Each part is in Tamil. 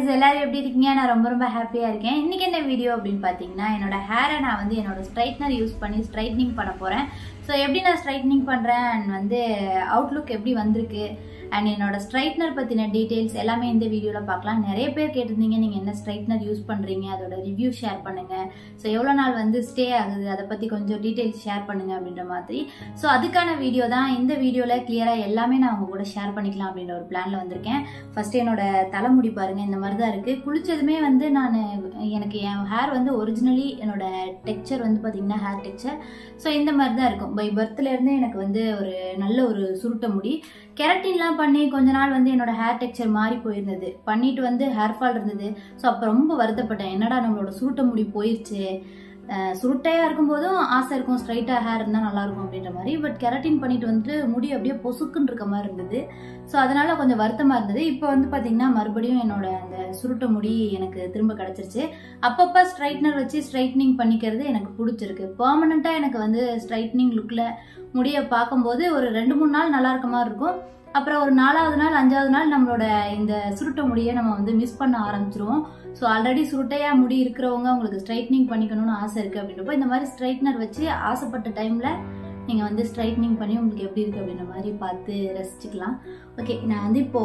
ஃப்ரெண்ட்ஸ் எல்லாரும் எப்படி இருக்கீங்க நான் ரொம்ப ரொம்ப ஹாப்பியாக இருக்கேன் இன்னைக்கு என்ன வீடியோ அப்படின்னு பார்த்தீங்கன்னா என்னோட ஹேரை நான் வந்து என்னோட ஸ்ட்ரைட்னர் யூஸ் பண்ணி ஸ்ட்ரைட்னிங் பண்ண போகிறேன் ஸோ எப்படி நான் ஸ்ட்ரைட்னிங் பண்ணுறேன் அண்ட் வந்து அவுட்லுக் எப்படி வந்திருக்கு அண்ட் என்னோட ஸ்ட்ரைட்னர் பற்றின டீட்டெயில்ஸ் எல்லாமே இந்த வீடியோவில் பார்க்கலாம் நிறைய பேர் கேட்டிருந்தீங்க நீங்கள் என்ன ஸ்ட்ரைட்னர் யூஸ் பண்ணுறீங்க அதோட ரிவ்யூ ஷேர் பண்ணுங்கள் ஸோ எவ்வளோ நாள் வந்து ஸ்டே ஆகுது அதை பற்றி கொஞ்சம் டீட்டெயில்ஸ் ஷேர் பண்ணுங்க அப்படின்ற மாதிரி ஸோ அதுக்கான வீடியோ தான் இந்த வீடியோவில் கிளியராக எல்லாமே நான் உங்க கூட ஷேர் பண்ணிக்கலாம் அப்படின்ற ஒரு பிளானில் வந்திருக்கேன் ஃபர்ஸ்ட் என்னோட தலைமுடி பாருங்க இந்த மாதிரி தான் இருக்கு குளிச்சதுமே வந்து நான் எனக்கு என் ஹேர் வந்து ஒரிஜினலி என்னோட டெக்ஸ்சர் வந்து பார்த்தீங்கன்னா ஹேர் டெக்ஸ்சர் ஸோ இந்த மாதிரி தான் இருக்கும் பை பர்த்லேருந்தே எனக்கு வந்து ஒரு நல்ல ஒரு சுருட்ட முடி கெரட்டின்லாம் பண்ணி கொஞ்ச நாள் வந்து என்னோட ஹேர் டெக்ஸ்சர் மாறி போயிருந்தது பண்ணிட்டு வந்து ஹேர் ஃபால் இருந்தது ஸோ அப்போ ரொம்ப வருத்தப்பட்டேன் என்னடா நம்மளோட சுருட்ட முடி போயிருச்சு அஹ் சுருட்டையா இருக்கும்போதும் ஆசை இருக்கும் ஸ்ட்ரைட்டா ஹேர் இருந்தால் நல்லா இருக்கும் அப்படின்ற மாதிரி பட் கெரட்டின் பண்ணிட்டு வந்துட்டு முடி அப்படியே பொசுக்குன்னு இருக்க மாதிரி இருந்தது ஸோ அதனால கொஞ்சம் வருத்தமா இருந்தது இப்போ வந்து பாத்தீங்கன்னா மறுபடியும் என்னோட அந்த சுருட்ட முடி எனக்கு திரும்ப கிடைச்சிருச்சு அப்பப்போ ஸ்ட்ரைட்னர் வச்சு ஸ்ட்ரைட்னிங் பண்ணிக்கிறது எனக்கு பிடிச்சிருக்கு பெர்மனண்டா எனக்கு வந்து ஸ்ட்ரைட்னிங் லுக்ல முடியை பார்க்கும்போது ஒரு ரெண்டு மூணு நாள் நல்லா இருக்க மாதிரி இருக்கும் அப்புறம் ஒரு நாலாவது நாள் அஞ்சாவது நாள் நம்மளோட இந்த சுருட்ட முடியை நம்ம வந்து மிஸ் பண்ண ஆரம்பிச்சிருவோம் ஸோ ஆல்ரெடி சுருட்டையா முடி இருக்கிறவங்க உங்களுக்கு ஸ்ட்ரைட்னிங் பண்ணிக்கணும்னு ஆசை இருக்கு அப்படின்றப்போ இந்த மாதிரி ஸ்ட்ரைட்னர் வச்சு ஆசைப்பட்ட டைம்ல நீங்க வந்து ஸ்ட்ரைட்னிங் பண்ணி உங்களுக்கு எப்படி இருக்கு அப்படின்ற மாதிரி பார்த்து ரசிச்சுக்கலாம் ஓகே நான் வந்து இப்போ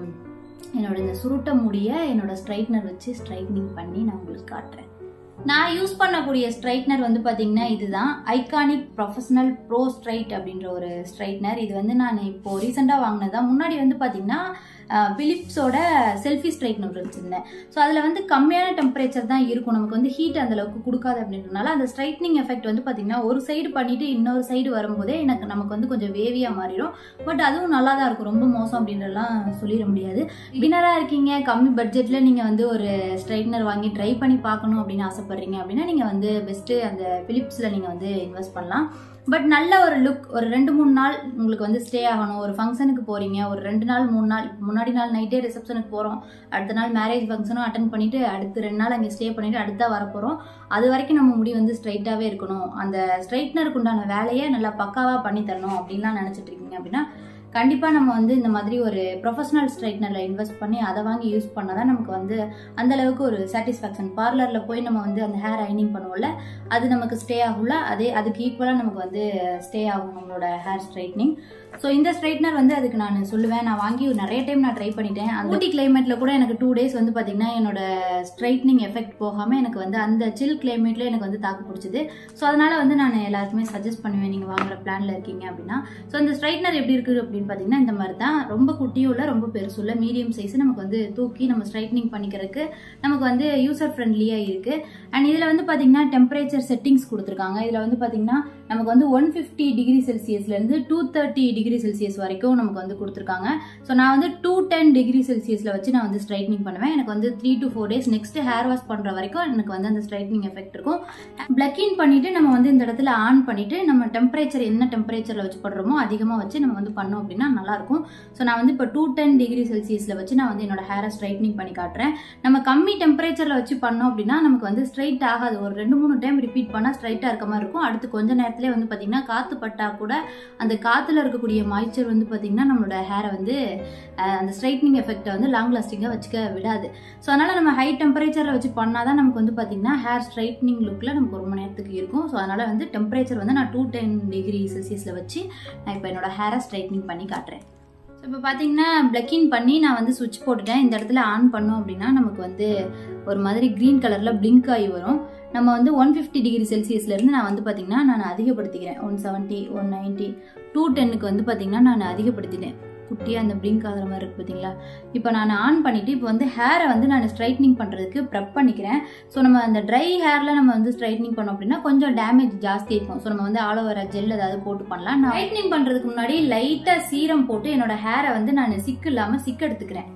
என்னோட இந்த சுருட்ட முடியை என்னோட ஸ்ட்ரைட்னர் வச்சு ஸ்ட்ரைட்னிங் பண்ணி நான் உங்களுக்கு காட்டுறேன் நான் யூஸ் பண்ணக்கூடிய ஸ்ட்ரைட்னர் வந்து பாத்தீங்கன்னா இதுதான் ஐகானிக் ப்ரொஃபஷனல் ப்ரோ ஸ்ட்ரைட் அப்படின்ற ஒரு ஸ்ட்ரைட்னர் இது வந்து நான் இப்போ ரீசெண்டாக வாங்கினதான் முன்னாடி வந்து பாத்தீங்கன்னா பிலிப்ஸோட செல்ஃபி ஸ்ட்ரைட்னர் வச்சிருந்தேன் ஸோ அதில் வந்து கம்மியான டெம்பரேச்சர் தான் இருக்கும் நமக்கு வந்து ஹீட் அந்த அளவுக்கு கொடுக்காது அப்படின்றதுனால அந்த ஸ்ட்ரைட்னிங் எஃபெக்ட் வந்து பார்த்தீங்கன்னா ஒரு சைடு பண்ணிட்டு இன்னொரு சைடு வரும்போதே எனக்கு நமக்கு வந்து கொஞ்சம் வேவியாக மாறிடும் பட் அதுவும் நல்லா தான் இருக்கும் ரொம்ப மோசம் அப்படின்றலாம் சொல்லிட முடியாது பிகினராக இருக்கீங்க கம்மி பட்ஜெட்டில் நீங்கள் வந்து ஒரு ஸ்ட்ரைட்னர் வாங்கி ட்ரை பண்ணி பார்க்கணும் அப்படின்னு ஆசைப்படுறீங்க அப்படின்னா நீங்கள் வந்து பெஸ்ட்டு அந்த பிலிப்ஸில் நீங்கள் வந்து இன்வெஸ்ட் பண்ணலாம் பட் நல்ல ஒரு லுக் ஒரு ரெண்டு மூணு நாள் உங்களுக்கு வந்து ஸ்டே ஆகணும் ஒரு ஃபங்க்ஷனுக்கு போறீங்க ஒரு ரெண்டு நாள் மூணு நாள் முன்னாடி நாள் நைட்டே ரிசப்ஷனுக்கு போகிறோம் அடுத்த நாள் மேரேஜ் ஃபங்க்ஷனும் அட்டன் பண்ணிட்டு அடுத்து ரெண்டு நாள் அங்கே ஸ்டே பண்ணிட்டு அடுத்தா வர போகிறோம் அது வரைக்கும் நம்ம முடி வந்து ஸ்ட்ரைட்டாகவே இருக்கணும் அந்த ஸ்ட்ரைட்னருக்கு உண்டான வேலையை நல்லா பக்காவாக பண்ணி தரணும் அப்படின்லாம் நினச்சிட்டு இருக்கீங்க அப்படின்னா கண்டிப்பாக நம்ம வந்து இந்த மாதிரி ஒரு ப்ரொஃபஷனல் ஸ்ட்ரைட்னரில் இன்வெஸ்ட் பண்ணி அதை வாங்கி யூஸ் பண்ணால் தான் நமக்கு வந்து அந்த அளவுக்கு ஒரு சாட்டிஸ்ஃபேக்ஷன் பார்லரில் போய் நம்ம வந்து அந்த ஹேர் ஐனிங் பண்ணுவோம்ல அது நமக்கு ஸ்டே ஆகும்ல அதே அதுக்கு ஈக்குவலாக நமக்கு வந்து ஸ்டே ஆகும் நம்மளோட ஹேர் ஸ்ட்ரைட்னிங் ஸோ இந்த ஸ்ட்ரைட்னர் வந்து அதுக்கு நான் சொல்லுவேன் நான் வாங்கி நிறைய டைம் நான் ட்ரை பண்ணிட்டேன் அந்த ஊட்டி கிளைமேட்டில் கூட எனக்கு டூ டேஸ் வந்து பார்த்தீங்கன்னா என்னோட ஸ்ட்ரைட்னிங் எஃபெக்ட் போகாமல் எனக்கு வந்து அந்த சில் கிளைமேட்டில் எனக்கு வந்து தாக்கு பிடிச்சது ஸோ அதனால வந்து நான் எல்லாருக்குமே சஜஸ்ட் பண்ணுவேன் நீங்கள் வாங்குற பிளானில் இருக்கீங்க அப்படின்னா ஸோ இந்த ஸ்ட்ரைட்னர் எப்படி இருக்குது அப்படின்னு பார்த்தீங்கன்னா இந்த மாதிரி தான் ரொம்ப குட்டியும் இல்லை ரொம்ப பெருசும் இல்லை மீடியம் சைஸ் நமக்கு வந்து தூக்கி நம்ம ஸ்ட்ரைட்னிங் பண்ணிக்கிறதுக்கு நமக்கு வந்து யூசர் ஃப்ரெண்ட்லியாக இருக்குது அண்ட் இதில் வந்து பார்த்தீங்கன்னா டெம்பரேச்சர் செட்டிங்ஸ் கொடுத்துருக்காங்க இதில் வந்து பார்த்தீங்கன்னா நமக்கு வந்து ஒன் ஃபிஃப்டி டிகிரி செல்சியஸ்லேருந்து டூ தேர்ட்டி டிகிரி செல்சியஸ் வரைக்கும் நமக்கு வந்து கொடுத்துருக்காங்க ஸோ நான் வந்து டூ டென் டிகிரி செல்சியஸில் வச்சு நான் வந்து ஸ்ட்ரைட்னிங் பண்ணுவேன் எனக்கு வந்து three to four days next hair wash பண்ணுற வரைக்கும் எனக்கு வந்து அந்த ஸ்ட்ரைட்னிங் எஃபெக்ட் இருக்கும் பிளக்கின் பண்ணிட்டு நம்ம வந்து இந்த இடத்துல ஆன் பண்ணிட்டு நம்ம டெம்பரேச்சர் என்ன டெம்பரேச்சரில் வச்சு பண்ணுறோமோ அதிகமாக வச்சு நம்ம வந்து பண்ணோம் அப்படின்னா நல்லாயிருக்கும் ஸோ நான் வந்து இப்போ டூ டென் டிகிரி செல்சியஸில் வச்சு நான் வந்து என்னோட ஹேரை ஸ்ட்ரைட்னிங் பண்ணி காட்டுறேன் நம்ம கம்மி டெம்பரேச்சரில் வச்சு பண்ணோம் அப்படின்னா நமக்கு வந்து ஸ்ட்ரைட் ஆகாது ஒரு ரெண்டு மூணு டைம் ரிப்பீட் பண்ணால் ஸ்ட்ரைட்டாக இருக்க மாதிரி இருக்கும் அடுத்து கொஞ்ச நேரத்திலே வந்து பார்த்தீங்கன்னா காற்று பட்டா கூட அந்த காற்றுல இருக்கக்கூடிய மாய்ச்சர் வந்து பார்த்தீங்கன்னா நம்மளோட ஹேரை வந்து அஹ், அந்த ஸ்ட்ரைட்னிங் எஃபெக்டை வந்து லாங் லாஸ்டிங்காக வச்சுக்க விடாது ஸோ அதனால் நம்ம ஹை டெம்பரேச்சரில் வச்சு பண்ணால் தான் நமக்கு வந்து பார்த்தீங்கன்னா ஹேர் ஸ்ட்ரைட்னிங் லுக்கில் நமக்கு ஒரு மணி நேரத்துக்கு இருக்கும் ஸோ அதனால் வந்து டெம்பரேச்சர் வந்து நான் டூ டென் டிகிரி செல்சியஸில் வச்சு நான் இப்போ என்னோட ஹேரை ஸ்ட்ரைட்னிங் பண்ணி காட்டுறேன் ஸோ இப்போ பார்த்தீங்கன்னா பிளக்கின் பண்ணி நான் வந்து சுவிட்ச் போட்டுட்டேன் இந்த இடத்துல ஆன் பண்ணோம் அப்படின்னா நமக்கு வந்து ஒரு மாதிரி க்ரீன் கலரில் பிளிங்க் ஆகி வரும் நம்ம வந்து ஒன் ஃபிஃப்டி டிகிரி செல்சியஸ்லேருந்து நான் வந்து பார்த்தீங்கன்னா நான் அதிகப்படுத்திக்கிறேன் one seventy one ninety to டென்னுக்கு வந்து பார்த்தீங்கன்னா நான் அதிகப்படுத்திட்டேன் குட்டியாக அந்த பிளிங்க் ஆகிற மாதிரி இருக்கு பார்த்தீங்களா இப்போ நான் ஆன் பண்ணிவிட்டு இப்போ வந்து ஹேரை வந்து நான் ஸ்ட்ரைட்னிங் பண்ணுறதுக்கு ப்ரெப் பண்ணிக்கிறேன் ஸோ நம்ம அந்த ட்ரை ஹேரில் நம்ம வந்து ஸ்ட்ரைட்னிங் பண்ணோம் அப்படின்னா கொஞ்சம் டேமேஜ் ஜாஸ்தி இருக்கும் ஸோ நம்ம வந்து ஆலோவேரா ஜெல் ஏதாவது போட்டு பண்ணலாம் நான் ஸ்ட்ரைட்னிங் பண்ணுறதுக்கு முன்னாடி லைட்டாக சீரம் போட்டு என்னோட ஹேரை வந்து நான் சிக்கு இல்லாமல் சிக்கு எடுத்துக்கிறேன்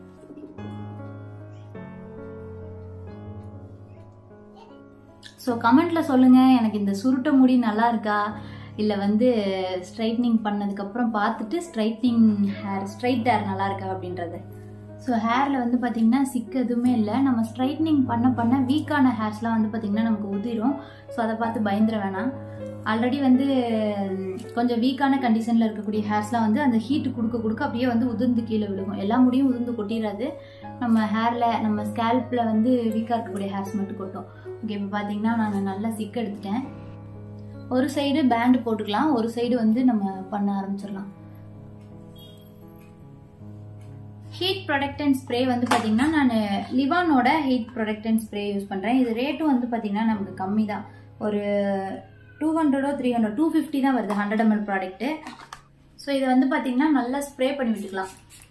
ஸோ கமெண்ட்ல சொல்லுங்க எனக்கு இந்த சுருட்ட முடி நல்லா இருக்கா இல்லை வந்து ஸ்ட்ரைட்னிங் பண்ணதுக்கப்புறம் பார்த்துட்டு ஸ்ட்ரைட்னிங் ஹேர் ஸ்ட்ரைட் ஹேர் நல்லா இருக்கா அப்படின்றது ஸோ ஹேரில் வந்து பார்த்தீங்கன்னா சிக்கு எதுவுமே இல்லை நம்ம ஸ்ட்ரைட்னிங் பண்ண பண்ண வீக்கான ஹேர்ஸ்லாம் வந்து பார்த்தீங்கன்னா நமக்கு உதிரும் ஸோ அதை பார்த்து பயந்துட வேணாம் ஆல்ரெடி வந்து ம், கொஞ்சம் வீக்கான கண்டிஷனில் இருக்கக்கூடிய ஹேர்ஸ்லாம் வந்து அந்த ஹீட் கொடுக்க கொடுக்க அப்படியே வந்து உதிர்ந்து கீழே விழுகும் எல்லா முடியும் உதிர்ந்து கொட்டிடாது நம்ம ஹேரில் நம்ம ஸ்கேல்பில் வந்து வீக்காக இருக்கக்கூடிய ஹேர்ஸ் மட்டும் கொட்டும் ஓகே இப்போ பார்த்தீங்கன்னா நான் நல்லா சிக் எடுத்துட்டேன் ஒரு சைடு பேண்டு போட்டுக்கலாம் ஒரு சைடு வந்து நம்ம பண்ண ஆரம்பிச்சிடலாம் ஹீட் ப்ரொடக்டன்ட் ஸ்ப்ரே வந்து பார்த்தீங்கன்னா நான் லிவானோட ஹீட் ப்ரொடக்டன்ட் ஸ்ப்ரே யூஸ் பண்ணுறேன் இது ரேட்டும் வந்து பார்த்தீங்கன்னா நமக்கு கம்மி தான் ஒரு டூ ஹண்ட்ரடோ த்ரீ ஹண்ட்ரட் டூ ஃபிஃப்டி தான் வருது ஹண்ட்ரட் எம்எல் ப்ராடக்ட்டு ஸோ இதை வந்து பார்த்தீங்கன்னா நல்லா ஸ்ப்ரே பண்ணி விட்டுக்கலாம்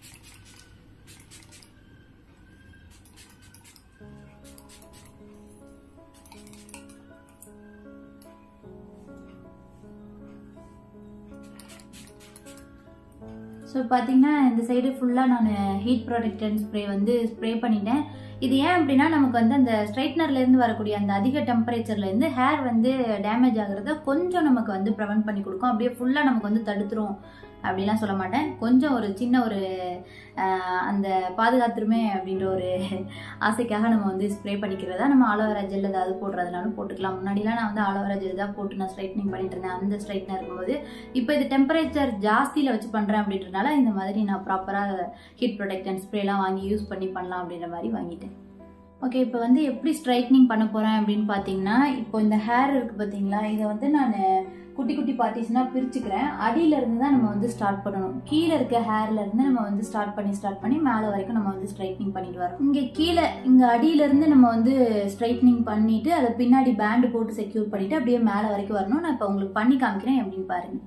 ஸோ பார்த்தீங்கன்னா இந்த சைடு ஃபுல்லாக நான் ஹீட் ப்ராடக்ட் ஸ்ப்ரே வந்து ஸ்ப்ரே பண்ணிட்டேன் இது ஏன் அப்படின்னா நமக்கு வந்து அந்த ஸ்ட்ரைட்னர்லேருந்து வரக்கூடிய அந்த அதிக டெம்பரேச்சர்லேருந்து ஹேர் வந்து டேமேஜ் ஆகுறத கொஞ்சம் நமக்கு வந்து ப்ரிவென்ட் பண்ணி கொடுக்கும் அப்படியே ஃபுல்லாக நமக்கு வந்து தடுத்துரும் அப்படிலாம் சொல்ல மாட்டேன் கொஞ்சம் ஒரு சின்ன ஒரு அந்த பாதுகாத்துருமே அப்படின்ற ஒரு ஆசைக்காக நம்ம வந்து ஸ்ப்ரே பண்ணிக்கிறதா நம்ம ஆலோவேரா ஜெல் ஏதாவது போடுறதுனாலும் போட்டுக்கலாம் முன்னாடிலாம் நான் வந்து ஆலோவேரா ஜெல் தான் போட்டு நான் ஸ்ட்ரைட்னிங் பண்ணிட்டு இருந்தேன் அந்த ஸ்ட்ரைட்னர் இருக்கும்போது இப்போ இது டெம்பரேச்சர் ஜாஸ்தியில் வச்சு பண்ணுறேன் அப்படின்றனால இந்த மாதிரி நான் ப்ராப்பராக ஹீட் ப்ரொடெக்டன் ஸ்ப்ரேலாம் வாங்கி யூஸ் பண்ணி பண்ணலாம் அப்படின்ற மாதிரி வாங்கிட்டேன் ஓகே இப்போ வந்து எப்படி ஸ்ட்ரைட்னிங் பண்ண போகிறேன் அப்படின்னு பார்த்தீங்கன்னா இப்போ இந்த ஹேர் இருக்குது பார்த்தீங்களா இதை வந்து நான் குட்டி குட்டி பார்ட்டிஸ்னாக பிரிச்சுக்கிறேன் அடியில இருந்து தான் நம்ம வந்து ஸ்டார்ட் பண்ணணும் கீழே இருக்க ஹேர்ல இருந்து நம்ம வந்து ஸ்டார்ட் பண்ணி ஸ்டார்ட் பண்ணி மேலே வரைக்கும் நம்ம வந்து ஸ்ட்ரைட்னிங் பண்ணிட்டு வரோம் இங்கே கீழே இங்கே அடியில இருந்து நம்ம வந்து ஸ்ட்ரைட்னிங் பண்ணிட்டு அதை பின்னாடி பேண்டு போட்டு செக்யூர் பண்ணிட்டு அப்படியே மேலே வரைக்கும் வரணும் நான் இப்போ உங்களுக்கு பண்ணி காமிக்கிறேன் எப்படின்னு பாருங்க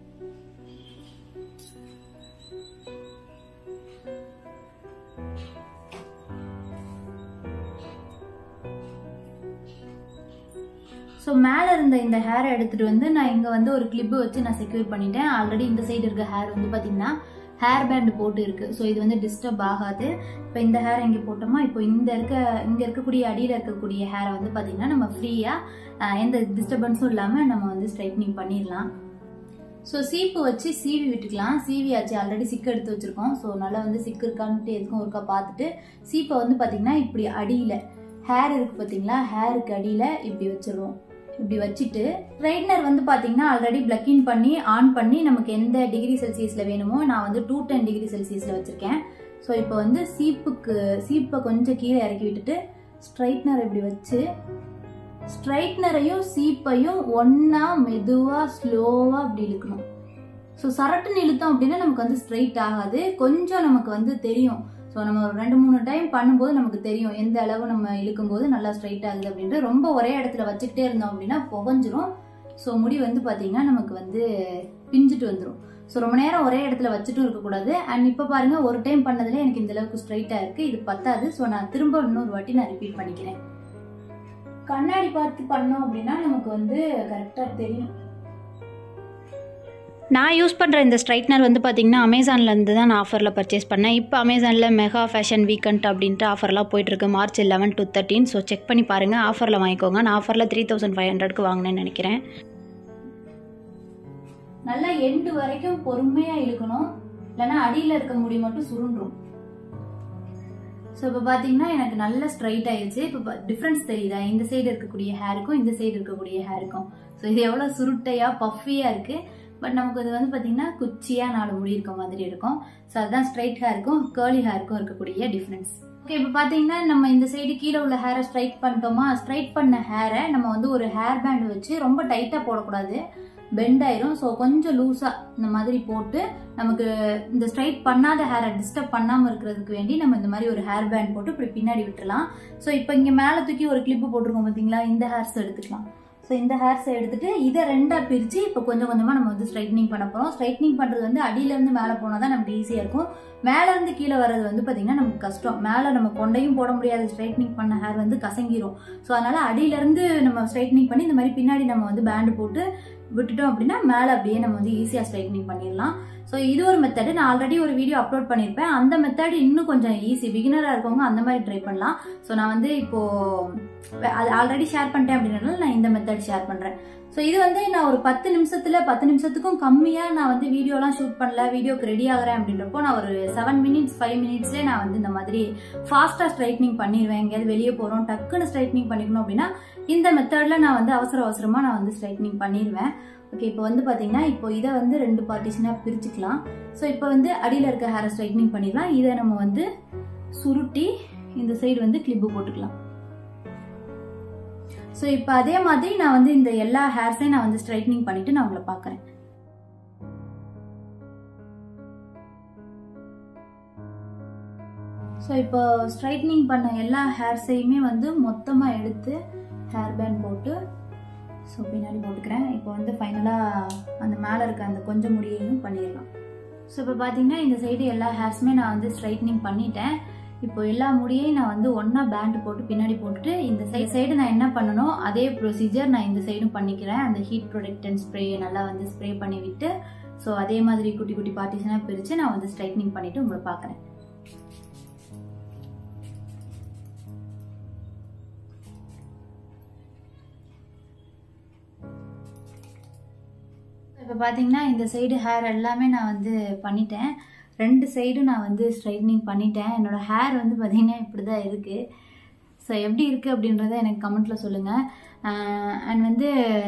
ஸோ மேலே இருந்த இந்த ஹேரை எடுத்துகிட்டு வந்து நான் இங்கே வந்து ஒரு கிளிப்பு வச்சு நான் செக்யூர் பண்ணிட்டேன் ஆல்ரெடி இந்த சைடு இருக்க ஹேர் வந்து பார்த்தீங்கன்னா ஹேர் பேண்ட் போட்டு இருக்கு ஸோ இது வந்து டிஸ்டர்ப் ஆகாது இப்போ இந்த ஹேர் இங்கே போட்டோமா இப்போ இந்த இருக்க இங்கே இருக்கக்கூடிய அடியில் இருக்கக்கூடிய ஹேரை வந்து பார்த்தீங்கன்னா நம்ம ஃப்ரீயாக எந்த டிஸ்டர்பன்ஸும் இல்லாமல் நம்ம வந்து ஸ்ட்ரைட்னிங் பண்ணிடலாம் ஸோ சீப்பு வச்சு சீவி விட்டுக்கலாம் சீவி ஆச்சு ஆல்ரெடி சிக்கு எடுத்து வச்சுருக்கோம் ஸோ நல்லா வந்து சிக்கு இருக்கான்ட்டு எதுக்கும் ஒருக்கா பார்த்துட்டு சீப்பை வந்து பார்த்தீங்கன்னா இப்படி அடியில் ஹேர் இருக்கு பார்த்தீங்களா ஹேருக்கு அடியில் இப்படி வச்சிருவோம் இப்படி வச்சுட்டு ஸ்ட்ரைட்னர் வந்து பார்த்தீங்கன்னா ஆல்ரெடி பிளக்கின் பண்ணி ஆன் பண்ணி நமக்கு எந்த டிகிரி செல்சியஸில் வேணுமோ நான் வந்து டூ டென் டிகிரி செல்சியஸில் வச்சுருக்கேன் ஸோ இப்போ வந்து சீப்புக்கு சீப்பை கொஞ்சம் கீழே இறக்கி விட்டுட்டு ஸ்ட்ரைட்னர் இப்படி வச்சு ஸ்ட்ரைட்னரையும் சீப்பையும் ஒன்றா மெதுவாக ஸ்லோவாக அப்படி இழுக்கணும் ஸோ சரட்டுன்னு இழுத்தோம் அப்படின்னா நமக்கு வந்து ஸ்ட்ரைட் ஆகாது கொஞ்சம் நமக்கு வந்து தெரியும் ஸோ நம்ம ஒரு ரெண்டு மூணு டைம் பண்ணும்போது நமக்கு தெரியும் எந்த அளவு நம்ம இழுக்கும்போது நல்லா ஸ்ட்ரைட் ஆகுது அப்படின்ட்டு ரொம்ப ஒரே இடத்துல வச்சுக்கிட்டே இருந்தோம் அப்படின்னா புகஞ்சிரும் ஸோ முடி வந்து பார்த்தீங்கன்னா நமக்கு வந்து பிஞ்சிட்டு வந்துடும் ஸோ ரொம்ப நேரம் ஒரே இடத்துல வச்சுட்டும் இருக்கக்கூடாது அண்ட் இப்போ பாருங்க ஒரு டைம் பண்ணதுல எனக்கு இந்த அளவுக்கு ஸ்ட்ரைட்டாக இருக்கு இது பத்தாது ஸோ நான் திரும்ப இன்னொரு வாட்டி நான் ரிப்பீட் பண்ணிக்கிறேன் கண்ணாடி பார்த்து பண்ணோம் அப்படின்னா நமக்கு வந்து கரெக்டாக தெரியும் நான் யூஸ் பண்ணுற இந்த ஸ்ட்ரைட்னர் வந்து பார்த்திங்கன்னா அமேசான்லேருந்து தான் நான் ஆஃபரில் பர்ச்சேஸ் பண்ணேன் இப்போ அமேசானில் மெகா ஃபேஷன் வீக்கெண்ட் அப்படின்ட்டு ஆஃபர்லாம் போயிட்டுருக்கு March eleven to thirteen so check பண்ணி பாருங்கள் ஆஃபரில் வாங்கிக்கோங்க நான் ஆஃபரில் த்ரீ தௌசண்ட் ஃபைவ் ஹண்ட்ரட்க்கு வாங்கினேன்னு நினைக்கிறேன் நல்லா எண்டு வரைக்கும் பொறுமையா இழுக்கணும் இல்லைன்னா அடியில இருக்க முடி மட்டும் சுருண்டும் ஸோ இப்போ பார்த்தீங்கன்னா எனக்கு நல்ல ஸ்ட்ரைட் ஆயிடுச்சு இப்போ டிஃப்ரென்ஸ் தெரியுதா இந்த சைடு இருக்கக்கூடிய ஹேருக்கும் இந்த சைடு இருக்கக்கூடிய ஹேருக்கும் ஸோ இது எவ்வளோ சுருட்டையா பஃபியா இருக்கு பட் நமக்கு இது வந்து பார்த்தீங்கன்னா குச்சியா நாலு முடி இருக்க மாதிரி இருக்கும் ஸோ அதுதான் ஸ்ட்ரைட் ஹேருக்கும் கேர்லி ஹேருக்கும் இருக்கக்கூடிய டிஃப்ரென்ஸ் ஓகே இப்போ பார்த்தீங்கன்னா நம்ம இந்த சைடு கீழே உள்ள ஹேரை ஸ்ட்ரைட் பண்ணிட்டோமா ஸ்ட்ரைட் பண்ண ஹேரை நம்ம வந்து ஒரு ஹேர் பேண்ட் வச்சு ரொம்ப டைட்டாக போடக்கூடாது பெண்ட் ஆயிரும் ஸோ கொஞ்சம் லூஸாக இந்த மாதிரி போட்டு நமக்கு இந்த ஸ்ட்ரைட் பண்ணாத ஹேரை டிஸ்டர்ப் பண்ணாமல் இருக்கிறதுக்கு வேண்டி நம்ம இந்த மாதிரி ஒரு ஹேர் பேண்ட் போட்டு இப்படி பின்னாடி விட்டுறலாம் ஸோ இப்போ இங்கே மேலே தூக்கி ஒரு கிளிப்பு போட்டிருக்கோம் பார்த்தீங்களா இந்த ஹேர்ஸ் எடுத்துக்கலாம் ஸோ இந்த ஹேர்ஸை எடுத்துட்டு இதை ரெண்டாக பிரித்து இப்போ கொஞ்சம் கொஞ்சமாக நம்ம வந்து ஸ்ட்ரைட்னிங் பண்ண போகிறோம் ஸ்ட்ரைட்னிங் பண்ணுறது வந்து அடியிலேருந்து மேலே போனால் தான் நமக்கு ஈஸியாக இருக்கும் மேலேருந்து கீழே வர்றது வந்து பார்த்திங்கன்னா நமக்கு கஷ்டம் மேலே நம்ம கொண்டையும் போட முடியாது ஸ்ட்ரைட்னிங் பண்ண ஹேர் வந்து கசங்கிரும் ஸோ அதனால் அடியிலேருந்து நம்ம ஸ்ட்ரைட்னிங் பண்ணி இந்த மாதிரி பின்னாடி நம்ம வந்து பேண்டு போட்டு விட்டுட்டோம் அப்படின்னா மேலே அப்படியே நம்ம வந்து ஈஸியாக ஸ்ட்ரைட்னிங் பண்ணிடலாம் ஸோ இது ஒரு மெத்தடு நான் ஆல்ரெடி ஒரு வீடியோ அப்லோட் பண்ணியிருப்பேன் அந்த மெத்தட் இன்னும் கொஞ்சம் ஈஸி பிகினராக இருக்கவங்க அந்த மாதிரி ட்ரை பண்ணலாம் ஸோ நான் வந்து இப்போ அது ஆல்ரெடி ஷேர் பண்ணிட்டேன் அப்படின்றனால நான் இந்த மெத்தட் ஷேர் பண்ணுறேன் ஸோ இது வந்து நான் ஒரு பத்து நிமிஷத்துல பத்து நிமிஷத்துக்கும் கம்மியாக நான் வந்து வீடியோலாம் ஷூட் பண்ணல வீடியோக்கு ரெடி ஆகிறேன் அப்படின்றப்போ நான் ஒரு செவன் மினிட்ஸ் ஃபைவ் மினிட்ஸ்லேயே நான் வந்து இந்த மாதிரி ஃபாஸ்ட்டாக ஸ்ட்ரைட்னிங் பண்ணிடுவேன் எங்கேயாவது வெளியே போகிறோம் டக்குன்னு ஸ்ட்ரைட்னிங் பண்ணிக்கணும் அப்படின்னா இந்த மெத்தடில் நான் வந்து அவசர அவசரமாக நான் வந்து ஸ்ட்ரைட்னிங் பண்ணிடுவேன் ஓகே இப்போ வந்து பார்த்தீங்கன்னா இப்போ இதை வந்து ரெண்டு பார்ட்டிஷனாக பிரிச்சுக்கலாம் ஸோ இப்போ வந்து அடியில் இருக்க ஹேரை ஸ்ட்ரைட்னிங் பண்ணிடலாம் இதை நம்ம வந்து சுருட்டி இந்த சைடு வந்து கிளிப்பு போட்டுக்கலாம் ஸோ இப்போ அதே மாதிரி நான் வந்து இந்த எல்லா ஹேர்ஸையும் நான் வந்து ஸ்ட்ரைட்னிங் பண்ணிட்டு நான் உங்களை பார்க்குறேன் ஸோ இப்போ ஸ்ட்ரைட்னிங் பண்ண எல்லா ஹேர்ஸையுமே வந்து மொத்தமாக எடுத்து ஹேர் பேண்ட் போட்டு ஸோ பின்னாடி போட்டுக்கிறேன் இப்போ வந்து ஃபைனலாக அந்த மேலே இருக்க அந்த கொஞ்சம் முடியையும் பண்ணிடலாம் ஸோ இப்போ பார்த்தீங்கன்னா இந்த சைடு எல்லா ஹேர்ஸுமே நான் வந்து ஸ்ட்ரைட்னிங் பண்ணிட்டேன் இப்போ எல்லா முடியையும் நான் வந்து ஒன்றா பேண்ட் போட்டு பின்னாடி போட்டுட்டு இந்த சைடு சைடு நான் என்ன பண்ணணும் அதே ப்ரொசீஜர் நான் இந்த சைடும் பண்ணிக்கிறேன் அந்த ஹீட் ப்ரொடெக்டன் ஸ்ப்ரே நல்லா வந்து ஸ்ப்ரே பண்ணி விட்டு ஸோ அதே மாதிரி குட்டி குட்டி பார்ட்டிஷனாக பிரித்து நான் வந்து ஸ்ட்ரைட்னிங் பண்ணிவிட்டு உங்களை பார்க்குறேன் இப்போ பார்த்தீங்கன்னா இந்த சைடு ஹேர் எல்லாமே நான் வந்து பண்ணிட்டேன் ரெண்டு சைடும் நான் வந்து ஸ்ட்ரைட்னிங் பண்ணிட்டேன் என்னோடய ஹேர் வந்து பார்த்திங்கன்னா இப்படி தான் இருக்குது ஸோ எப்படி இருக்குது அப்படின்றத எனக்கு கமெண்ட்டில் சொல்லுங்கள் அண்ட் வந்து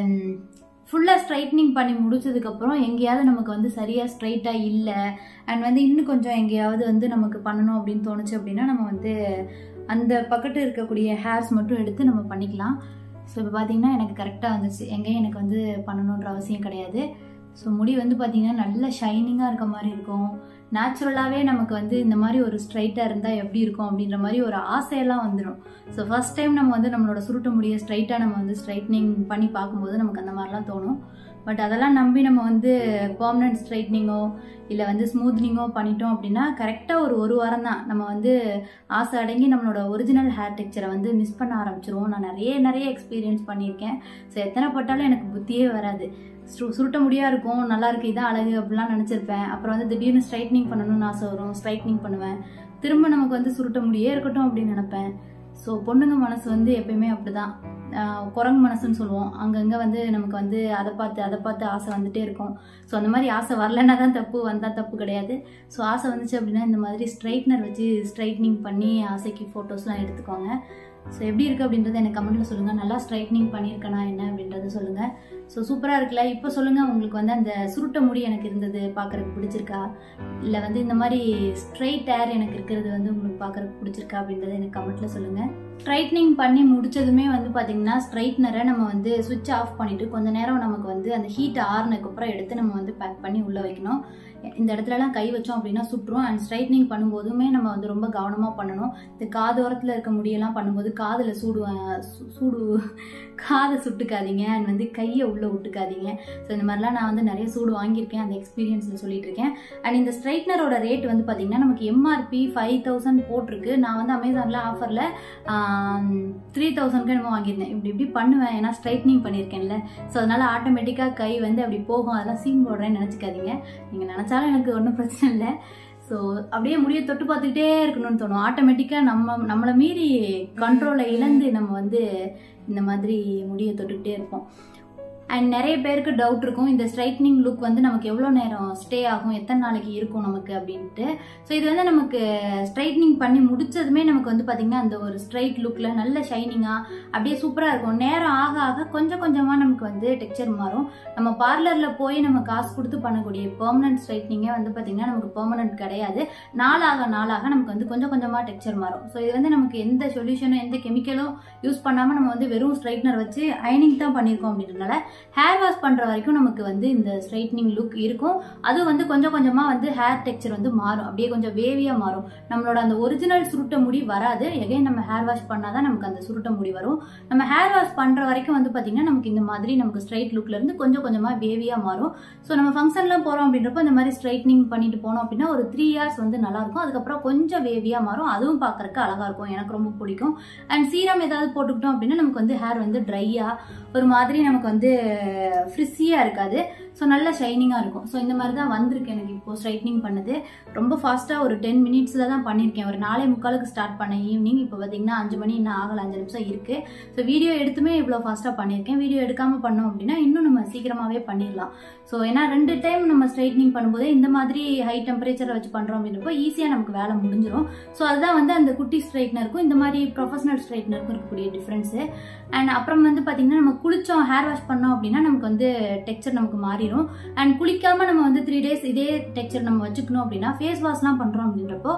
ஃபுல்லாக ஸ்ட்ரைட்னிங் பண்ணி முடிச்சதுக்கப்புறம் எங்கேயாவது நமக்கு வந்து சரியாக ஸ்ட்ரைட்டாக இல்லை அண்ட் வந்து இன்னும் கொஞ்சம் எங்கேயாவது வந்து நமக்கு பண்ணணும் அப்படின்னு தோணுச்சு அப்படின்னா நம்ம வந்து அந்த பக்கத்து இருக்கக்கூடிய ஹேர்ஸ் மட்டும் எடுத்து நம்ம பண்ணிக்கலாம் ஸோ இப்போ பார்த்தீங்கன்னா எனக்கு கரெக்டாக வந்துச்சு எங்கேயும் எனக்கு வந்து பண்ணணுன்ற அவசியம் கிடையாது ஸோ முடி வந்து பார்த்தீங்கன்னா நல்ல ஷைனிங்காக இருக்க மாதிரி இருக்கும் நேச்சுரலாகவே நமக்கு வந்து இந்த மாதிரி ஒரு ஸ்ட்ரைட்டாக இருந்தால் எப்படி இருக்கும் அப்படின்ற மாதிரி ஒரு ஆசையெல்லாம் வந்துடும் ஸோ ஃபஸ்ட் டைம் நம்ம வந்து நம்மளோட சுருட்ட முடிய ஸ்ட்ரைட்டாக நம்ம வந்து ஸ்ட்ரைட்னிங் பண்ணி பார்க்கும்போது நமக்கு அந்த மாதிரிலாம் தோணும் பட் அதெல்லாம் நம்பி நம்ம வந்து பர்மனன்ட் ஸ்ட்ரைட்னிங்கோ இல்லை வந்து ஸ்மூத்னிங்கோ பண்ணிட்டோம் அப்படின்னா கரெக்டாக ஒரு ஒரு வாரம் தான் நம்ம வந்து ஆசை அடங்கி நம்மளோட ஒரிஜினல் ஹேர் டெக்சரை வந்து மிஸ் பண்ண ஆரம்பிச்சிருவோம் நான் நிறைய நிறைய எக்ஸ்பீரியன்ஸ் பண்ணியிருக்கேன் ஸோ எத்தனை பட்டாலும் எனக்கு புத்தியே வராது சு சுருட்ட முடியா இருக்கும் நல்லா இருக்கு இதான் அழகு அப்படிலாம் நினச்சிருப்பேன் அப்புறம் வந்து திடீர்னு ஸ்ட்ரைட்னிங் பண்ணணும்னு ஆசை வரும் ஸ்ட்ரைட்னிங் பண்ணுவேன் திரும்ப நமக்கு வந்து சுருட்ட முடியே இருக்கட்டும் அப்படின்னு நினைப்பேன் ஸோ பொண்ணுங்க மனசு வந்து எப்பயுமே அப்படிதான் குரங்கு மனசுன்னு சொல்லுவோம் அங்கங்கே வந்து நமக்கு வந்து அதை பார்த்து அதை பார்த்து ஆசை வந்துட்டே இருக்கும் ஸோ அந்த மாதிரி ஆசை வரலன்னா தான் தப்பு வந்தால் தப்பு கிடையாது ஸோ ஆசை வந்துச்சு அப்படின்னா இந்த மாதிரி ஸ்ட்ரைட்னர் வச்சு ஸ்ட்ரைட்னிங் பண்ணி ஆசைக்கு ஃபோட்டோஸ்லாம் எடுத்துக்கோங்க ஸோ எப்படி இருக்குது அப்படின்றத எனக்கு கமெண்ட்டில் சொல்லுங்கள் நல்லா ஸ்ட்ரைட்னிங் பண்ணியிருக்கேனா என்ன அப்படின்றத சொல்லுங்கள் ஸோ சூப்பராக இருக்குல்ல இப்போ சொல்லுங்கள் உங்களுக்கு வந்து அந்த சுருட்ட முடி எனக்கு இருந்தது பார்க்குறதுக்கு பிடிச்சிருக்கா இல்லை வந்து இந்த மாதிரி ஸ்ட்ரைட் ஹேர் எனக்கு இருக்கிறது வந்து உங்களுக்கு பார்க்குறதுக்கு பிடிச்சிருக்கா அப்படின்றத எனக்கு கமெண்ட்டில் சொல்லுங்கள் ஸ்ட்ரைட்னிங் பண்ணி முடிச்சதுமே வந்து பார்த்தீங்கன்னா ஸ்ட்ரைட்னரை நம்ம வந்து சுவிட்ச் ஆஃப் பண்ணிவிட்டு கொஞ்ச நேரம் நமக்கு வந்து அந்த ஹீட் ஆறுனதுக்கப்புறம் எடுத்து நம்ம வந்து பேக் பண்ணி உள்ளே வைக்கணும் இந்த இடத்துலலாம் கை வச்சோம் அப்படின்னா சுட்டுரும் அண்ட் ஸ்ட்ரைட்னிங் பண்ணும்போதுமே நம்ம வந்து ரொம்ப கவனமாக பண்ணணும் இந்த காதோரத்தில் இருக்க முடியெல்லாம் பண்ணும்போது காதில் சூடு சூடு காதை சுட்டுக்காதீங்க அண்ட் வந்து கையை உள்ளே விட்டுக்காதீங்க ஸோ இந்த மாதிரிலாம் நான் வந்து நிறைய சூடு வாங்கியிருக்கேன் அந்த எக்ஸ்பீரியன்ஸில் சொல்லிட்டு இருக்கேன் அண்ட் இந்த ஸ்ட்ரைட்னரோட ரேட் வந்து பார்த்தீங்கன்னா நமக்கு எம்ஆர்பி ஃபைவ் தௌசண்ட் போட்டிருக்கு நான் வந்து அமேசானில் ஆஃபரில் த்ரீ தௌசண்ட்க்கு என்னமோ வாங்கியிருந்தேன் இப்படி இப்படி பண்ணுவேன் ஏன்னா ஸ்ட்ரைட்னிங் பண்ணியிருக்கேன்ல ஸோ அதனால் ஆட்டோமேட்டிக்காக கை வந்து அப்படி போகும் அதெல்லாம் சீன் போடுறேன்னு நினச்சிக்காதீங்க நீங்கள் நினச்சாலும் எனக்கு ஒன்றும் பிரச்சனை இல்லை ஸோ அப்படியே முடிய தொட்டு பார்த்துக்கிட்டே இருக்கணும்னு தோணும் ஆட்டோமேட்டிக்காக நம்ம நம்மளை மீறி கண்ட்ரோலை இழந்து நம்ம வந்து இந்த மாதிரி முடியை தொட்டுக்கிட்டே இருப்போம் அண்ட் நிறைய பேருக்கு டவுட் இருக்கும் இந்த ஸ்ட்ரைட்னிங் லுக் வந்து நமக்கு எவ்வளோ நேரம் ஸ்டே ஆகும் எத்தனை நாளைக்கு இருக்கும் நமக்கு அப்படின்ட்டு ஸோ இது வந்து நமக்கு ஸ்ட்ரைட்னிங் பண்ணி முடிச்சதுமே நமக்கு வந்து பார்த்திங்கன்னா அந்த ஒரு ஸ்ட்ரைட் லுக்கில் நல்ல ஷைனிங்காக அப்படியே சூப்பராக இருக்கும் நேரம் ஆக ஆக கொஞ்சம் கொஞ்சமாக நமக்கு வந்து டெக்ஸ்சர் மாறும் நம்ம பார்லரில் போய் நம்ம காசு கொடுத்து பண்ணக்கூடிய பெர்மனன்ட் ஸ்ட்ரைட்னிங்கே வந்து பார்த்திங்கன்னா நமக்கு பெர்மனன்ட் கிடையாது நாளாக நாளாக நமக்கு வந்து கொஞ்சம் கொஞ்சமாக டெக்ஸ்சர் மாறும் ஸோ இது வந்து நமக்கு எந்த சொல்யூஷனும் எந்த கெமிக்கலும் யூஸ் பண்ணாமல் நம்ம வந்து வெறும் ஸ்ட்ரைட்னர் வச்சு அயனிங் தான் பண்ணியிருக்கோம் அப்படின்றதுனால ஹேர் வாஷ் பண்ணுற வரைக்கும் நமக்கு வந்து இந்த ஸ்ட்ரைட்னிங் லுக் இருக்கும் அது வந்து கொஞ்சம் கொஞ்சமாக வந்து ஹேர் டெக்ஸ்சர் வந்து மாறும் அப்படியே கொஞ்சம் வேவியாக மாறும் நம்மளோட அந்த ஒரிஜினல் சுருட்ட முடி வராது எகைன் நம்ம ஹேர் வாஷ் பண்ணால் தான் நமக்கு அந்த சுருட்ட முடி வரும் நம்ம ஹேர் வாஷ் பண்ணுற வரைக்கும் வந்து பார்த்திங்கன்னா நமக்கு இந்த மாதிரி நமக்கு ஸ்ட்ரைட் லுக்லேருந்து கொஞ்சம் கொஞ்சமாக வேவியாக மாறும் ஸோ நம்ம ஃபங்க்ஷன்லாம் போகிறோம் அப்படின்றப்ப இந்த மாதிரி ஸ்ட்ரைட்னிங் பண்ணிட்டு போனோம் அப்படின்னா ஒரு த்ரீ இயர்ஸ் வந்து நல்லாயிருக்கும் அதுக்கப்புறம் கொஞ்சம் வேவியாக மாறும் அதுவும் பார்க்குறக்கு அழகாக இருக்கும் எனக்கு ரொம்ப பிடிக்கும் அண்ட் சீரம் ஏதாவது போட்டுக்கிட்டோம் அப்படின்னா நமக்கு வந்து ஹேர் வந்து ட்ரையாக ஒரு மாதிரி நமக்கு வந்து ஃப்ரிஸியாக இருக்காது ஸோ நல்ல ஷைனிங்காக இருக்கும் ஸோ இந்த மாதிரி தான் வந்திருக்கு எனக்கு இப்போது ஸ்ட்ரைட்னிங் பண்ணது ரொம்ப ஃபாஸ்ட்டாக ஒரு டென் மினிட்ஸில் தான் பண்ணியிருக்கேன் ஒரு நாலே முக்காலுக்கு ஸ்டார்ட் பண்ணேன் ஈவினிங் இப்போ பார்த்தீங்கன்னா அஞ்சு மணி இன்னும் ஆகலை அஞ்சு நிமிஷம் இருக்குது ஸோ வீடியோ எடுத்துமே இவ்வளோ ஃபாஸ்ட்டாக பண்ணியிருக்கேன் வீடியோ எடுக்காமல் பண்ணோம் அப்படின்னா இன்னும் நம்ம சீக்கிரமாகவே பண்ணிடலாம் ஸோ ஏன்னா ரெண்டு டைம் நம்ம ஸ்ட்ரைட்னிங் பண்ணும்போது இந்த மாதிரி ஹை டெம்பரேச்சரை வச்சு பண்ணுறோம் அப்படின்றப்போ ஈஸியாக நமக்கு வேலை முடிஞ்சிடும் ஸோ அதுதான் வந்து அந்த குட்டி ஸ்ட்ரைட்னருக்கும் இந்த மாதிரி ப்ரொஃபஷனல் ஸ்ட்ரைட்னருக்கும் இருக்கக்கூடிய டிஃப்ரென்ஸு அண்ட் அப்புறம் வந்து பார்த்தீங்கன்னா நம்ம குளிச்சோம் ஹேர் வாஷ் பண்ணோம் அப்படின்னா நமக்கு வந்து டெக்ஸ்சர் நமக்கு மாறிடும் அண்ட் குளிக்காம நம்ம வந்து த்ரீ டேஸ் இதே டெக்ஸ்சர் நம்ம வச்சுக்கணும் அப்படின்னா ஃபேஸ் வாஷ்லாம் பண்ணுறோம் அப்படின்றப்போ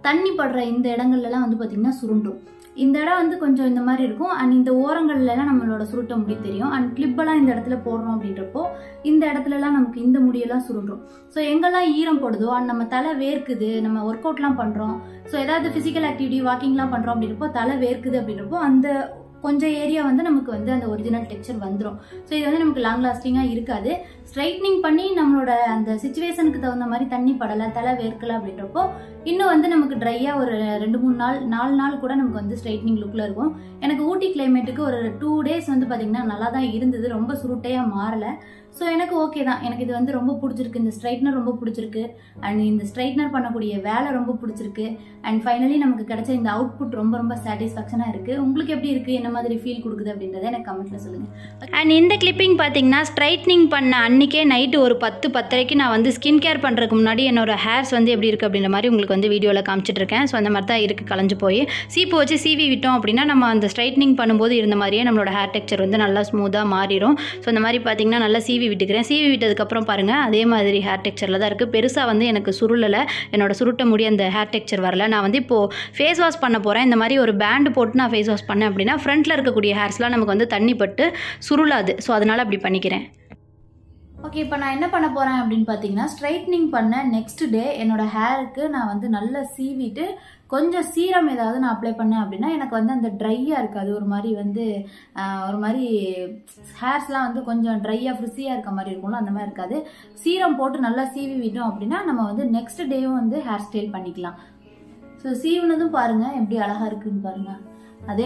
தண்ணி படுற இந்த இடங்கள்லாம் வந்து பார்த்திங்கன்னா சுருண்டும் இந்த இடம் வந்து கொஞ்சம் இந்த மாதிரி இருக்கும் அண்ட் இந்த ஓரங்கள்லாம் நம்மளோட சுருட்ட முடி தெரியும் அண்ட் கிளிப்பெல்லாம் இந்த இடத்துல போடுறோம் அப்படின்றப்போ இந்த இடத்துலலாம் நமக்கு இந்த முடியெல்லாம் சுருண்டும் ஸோ எங்கெல்லாம் ஈரம் போடுதோ அண்ட் நம்ம தலை வேர்க்குது நம்ம ஒர்க் அவுட்லாம் பண்ணுறோம் ஸோ ஏதாவது ஃபிசிக்கல் ஆக்டிவிட்டி வாக்கிங்லாம் பண்ணுறோம் அப்படின்றப்போ தலை வேர்க்குது அப்படின்றப்போ அந்த கொஞ்சம் ஏரியா வந்து நமக்கு வந்து அந்த ஒரிஜினல் டெக்ஸ்சர் வந்துடும் ஸோ இது வந்து நமக்கு லாங் லாஸ்டிங்காக இருக்காது ஸ்ட்ரைட்னிங் பண்ணி நம்மளோட அந்த சுச்சுவேஷனுக்கு தகுந்த மாதிரி தண்ணி படலை தலை வேர்க்கலை அப்படின்றப்போ இன்னும் வந்து நமக்கு ட்ரையாக ஒரு ரெண்டு மூணு நாள் நாலு நாள் கூட நமக்கு வந்து ஸ்ட்ரைட்னிங் லுக்கில் இருக்கும் எனக்கு ஊட்டி கிளைமேட்டுக்கு ஒரு டூ டேஸ் வந்து பார்த்திங்கன்னா நல்லா தான் இருந்தது ரொம்ப சுருட்டையாக மாறலை ஸோ எனக்கு ஓகே தான் எனக்கு இது வந்து ரொம்ப பிடிச்சிருக்கு இந்த ஸ்ட்ரைட்னர் ரொம்ப பிடிச்சிருக்கு அண்ட் இந்த ஸ்ட்ரைட்னர் பண்ணக்கூடிய வேலை ரொம்ப பிடிச்சிருக்கு அண்ட் ஃபைனலி நமக்கு கிடைச்ச இந்த அவுட்புட் ரொம்ப ரொம்ப சாட்டிஸ்ஃபேக்ஷனாக இருக்குது உங்களுக்கு எப்படி இருக்குது என்ன மாதிரி ஃபீல் கொடுக்குது அப்படின்றத எனக்கு கமெண்ட்டில் சொல்லுங்கள் அண்ட் இந்த கிளிப்பிங் பார்த்தீங்கன்னா ஸ்ட்ரைட்னிங் பண்ண அன்றைக்கே நைட்டு ஒரு பத்து பத்தரைக்கு நான் வந்து ஸ்கின் கேர் பண்ணுறதுக்கு முன்னாடி என்னோட ஹேர்ஸ் வந்து எப்படி இருக்குது அப்படின்ற மாதிரி உங்களுக்கு வந்து வீடியோவில் காமிச்சிட்டு இருக்கேன் ஸோ அந்த மாதிரி தான் இருக்குது கலைஞ்சு போய் சீப்பு வச்சு சீவி விட்டோம் அப்படின்னா நம்ம அந்த ஸ்ட்ரைட்னிங் பண்ணும்போது இருந்த மாதிரியே நம்மளோட ஹேர் டெக்ஸ்சர் வந்து நல்லா ஸ்மூத்தாக மாறிடும் ஸோ அந்த மாதிரி பார்த்தீங்கன்னா நல்லா சீவி விட்டுக்கிறேன் சீவி விட்டதுக்கப்புறம் பாருங்கள் அதே மாதிரி ஹேர் டெக்ஸ்சரில் தான் இருக்குது பெருசாக வந்து எனக்கு சுருளலை என்னோட சுருட்ட முடி அந்த ஹேர் டெக்ஸ்சர் வரல நான் வந்து இப்போது ஃபேஸ் வாஷ் பண்ண போகிறேன் இந்த மாதிரி ஒரு பேண்டு போட்டு நான் ஃபேஸ் வாஷ் பண்ணேன் அப்படின்னா ஃப்ரண்ட்டில் இருக்கக்கூடிய ஹேர்ஸ்லாம் நமக்கு வந்து தண்ணி பட்டு சுருளாது ஸோ அதனால் அப்படி பண்ணிக்கிறேன் ஓகே இப்போ நான் என்ன பண்ண போகிறேன் அப்படின்னு பார்த்தீங்கன்னா ஸ்ட்ரைட்னிங் பண்ண நெக்ஸ்ட் டே என்னோட ஹேருக்கு நான் வந்து நல்லா சீவிட்டு கொஞ்சம் சீரம் ஏதாவது நான் அப்ளை பண்ணேன் அப்படின்னா எனக்கு வந்து அந்த ட்ரையாக இருக்காது ஒரு மாதிரி வந்து ஆஹ், ஒரு மாதிரி ஹேர்ஸ்லாம் வந்து கொஞ்சம் ட்ரையாக ஃப்ரிஸியாக இருக்க மாதிரி இருக்கும்ல அந்த மாதிரி இருக்காது சீரம் போட்டு நல்லா சீவி விட்டோம் அப்படின்னா நம்ம வந்து நெக்ஸ்ட் டேவும் வந்து ஹேர் ஸ்டைல் பண்ணிக்கலாம் ஸோ சீவுனதும் பாருங்கள் எப்படி அழகாக இருக்குன்னு பாருங்கள் அதே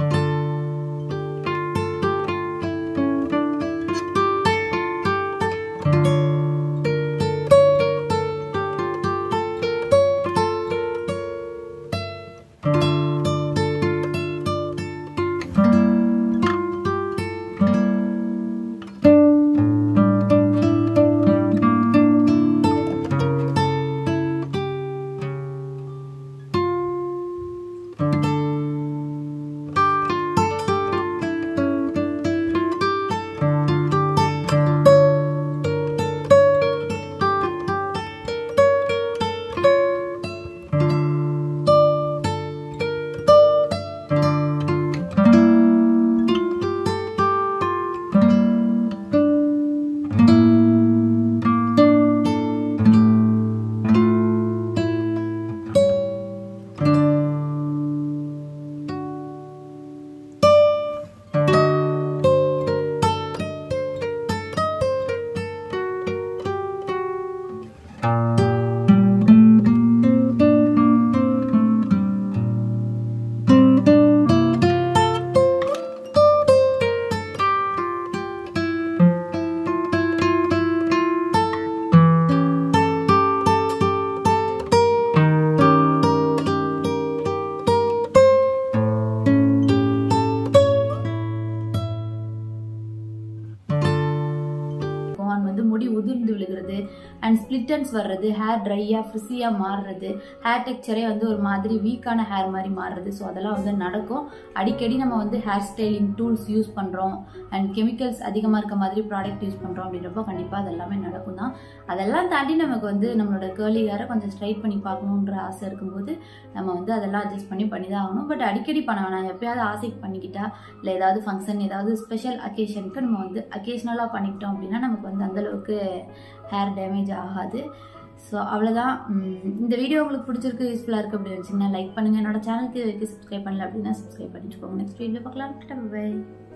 அண்ட் வந்து முடி உதிர்ந்து விழுகிறது அண்ட் ஸ்பிளிட்டன்ஸ் வர்றது ஹேர் ட்ரையாக ஃப்ரிஸியாக மாறுறது ஹேர் டெக்ஸ்சரே வந்து ஒரு மாதிரி வீக்கான ஹேர் மாதிரி மாறுறது ஸோ அதெல்லாம் வந்து நடக்கும் அடிக்கடி நம்ம வந்து ஹேர் ஸ்டைலிங் டூல்ஸ் யூஸ் பண்ணுறோம் அண்ட் கெமிக்கல்ஸ் அதிகமாக இருக்க மாதிரி ப்ராடக்ட் யூஸ் பண்ணுறோம் அப்படின்றப்போ கண்டிப்பாக அதெல்லாமே நடக்கும் தான் அதெல்லாம் தாண்டி நமக்கு வந்து நம்மளோட கேர்லி ஹேரை கொஞ்சம் ஸ்ட்ரைட் பண்ணி பார்க்கணுன்ற ஆசை இருக்கும்போது நம்ம வந்து அதெல்லாம் அட்ஜஸ்ட் பண்ணி பண்ணி தான் ஆகணும் பட் அடிக்கடி பண்ண வேணாம் எப்பயாவது ஆசைக்கு பண்ணிக்கிட்டா இல்லை ஏதாவது ஃபங்க்ஷன் ஏதாவது ஸ்பெஷல் அக்கேஷனுக்கு நம்ம வந்து அக்கேஷ்னலாக பண்ணிக்கிட்டோம் அப்படின்னா நமக்கு வந்து அந்தளவுக்கு ஹேர் டேமேஜ் ஆகாது ஸோ அவ்வளோதான் உம், இந்த வீடியோ உங்களுக்கு பிடிச்சிருக்கு யூஸ்ஃபுல்லாக இருக்குது அப்படின்னு நினச்சிங்கன்னா லைக் பண்ணுங்கள் என்னோட சேனலுக்கு சப்ஸ்கிரைப் பண்ணல அப்படின்னா சப்ஸ்கிரைப் பண்ணிச்சுக்கோங்க நெக்ஸ்ட் வீடியோ பார்க்கலாம் பை